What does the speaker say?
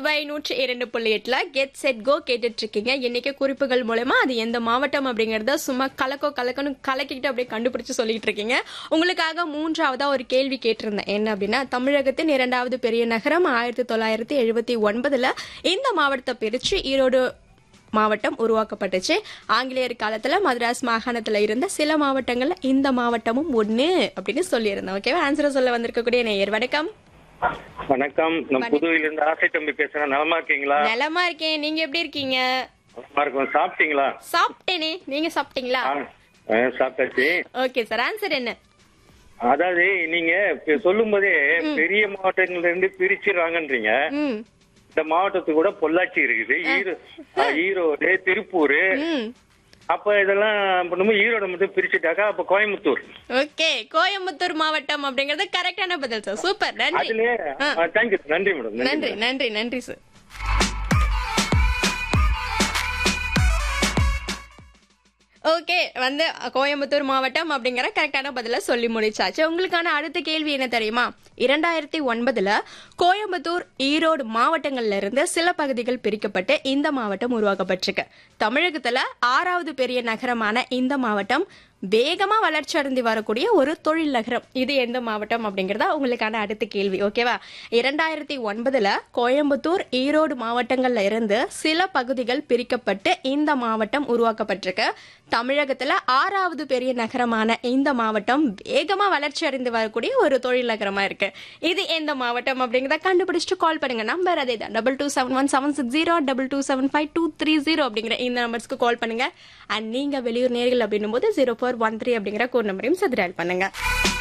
புதுவை நூற்றி இரண்டு புள்ளி எட்டுல கெட் செட் கோ கேட்டுட்டு இருக்கீங்க இன்னைக்கு குறிப்புகள் மூலமா அது எந்த மாவட்டம் அப்படிங்கறத சும்மா கலக்கோ கலக்கணும் கலக்கிட்டு அப்படியே கண்டுபிடிச்சு சொல்லிட்டு இருக்கீங்க உங்களுக்காக மூன்றாவதா ஒரு கேள்வி கேட்டிருந்தேன் என்ன அப்படின்னா தமிழகத்தின் இரண்டாவது பெரிய நகரம் ஆயிரத்தி தொள்ளாயிரத்தி எழுபத்தி ஒன்பதுல இந்த மாவட்டத்தை பிரிச்சு ஈரோடு மாவட்டம் உருவாக்கப்பட்டுச்சு ஆங்கிலேயர் காலத்துல மദ്രാஸ் மாகாணத்துல இருந்த சில மாவட்டங்கள்ல இந்த மாவட்டமும் ஒண்ணு அப்படின்னு சொல்லியிருந்தேன் ஓகேவா ஆன்சரை சொல்ல வந்திருக்கக்கூடிய நேயர் வணக்கம் வணக்கம் நான் புதுவையில இருந்து ஆசை தம்பி பேசுறேன் நலமா இருக்கீங்களா நலமா இருக்கேன் நீங்க எப்படி இருக்கீங்க நலமா இருக்கும் சாப்பிட்டீங்களா சாப்பிட்டேனே நீங்க சாப்பிட்டீங்களா ஆ, ஆ, சாப்பிட்டாச்சு ஓகே சார் ஆன்சர் என்ன அதாவது நீங்க இப்ப சொல்லும் போதே பெரிய மாவட்டங்கள்ல இருந்து பிரிச்சிடுறாங்கன்றீங்க ம் இந்த மாவட்டத்துக்கு கூட பொள்ளாச்சி இருக்குது ஈரோ ஆ, ஈரோடு திருப்பூர் ம் அப்ப இதெல்லாம் பண்ணும்போது ஈரோடு மட்டும் பிரிச்சுட்டாக்கா அப்ப கோயம்புத்தூர் ஓகே கோயம்புத்தூர் மாவட்டம் அப்படிங்கறது கரெக்டான பதில் சார் சூப்பர் நன்றி அதுலயே தேங்க்யூ நன்றி மேடம் நன்றி நன்றி நன்றி நன்றி சார் ஓகே வந்து கோயம்புத்தூர் மாவட்டம் அப்படிங்கிற கரெக்டான பதில சொல்லி முடிச்சாச்சு உங்களுக்கான அடுத்த கேள்வி என்ன தெரியுமா இரண்டாயிரத்தி ஒன்பதுல கோயம்புத்தூர் ஈரோடு மாவட்டங்கள்ல இருந்து சில பகுதிகள் பிரிக்கப்பட்டு இந்த மாவட்டம் உருவாக்கப்பட்டிருக்கு தமிழகத்துல ஆறாவது பெரிய நகரமான இந்த மாவட்டம் வேகமா வளர்ச்சி அடைந்து வரக்கூடிய ஒரு தொழில் நகரம் இது எந்த மாவட்டம் அப்படிங்கறதா உங்களுக்கான அடுத்த கேள்வி ஓகேவா இரண்டாயிரத்தி ஒன்பதுல கோயம்புத்தூர் ஈரோடு மாவட்டங்கள்ல இருந்து சில பகுதிகள் பிரிக்கப்பட்டு இந்த மாவட்டம் உருவாக்கப்பட்டிருக்கு தமிழகத்துல ஆறாவது பெரிய நகரமான இந்த மாவட்டம் வேகமா வளர்ச்சி அடைந்து வரக்கூடிய ஒரு தொழில் நகரமா இருக்கு இது எந்த மாவட்டம் அப்படிங்கறத கண்டுபிடிச்சிட்டு கால் பண்ணுங்க நம்பர் அதே தான் double two seven one seven six zero double two seven five two three zero அப்படிங்கிற இந்த நம்பர்ஸ்க்கு கால் பண்ணுங்க அண்ட் நீங்க வெளியூர் நேர்கள் அப்படின்னும் போது ஜீரோ ஃபோர் ஒன் த்ரீ அப்படிங்கிற கோட் நம்பரையும் சதுரால் பண்ணுங்க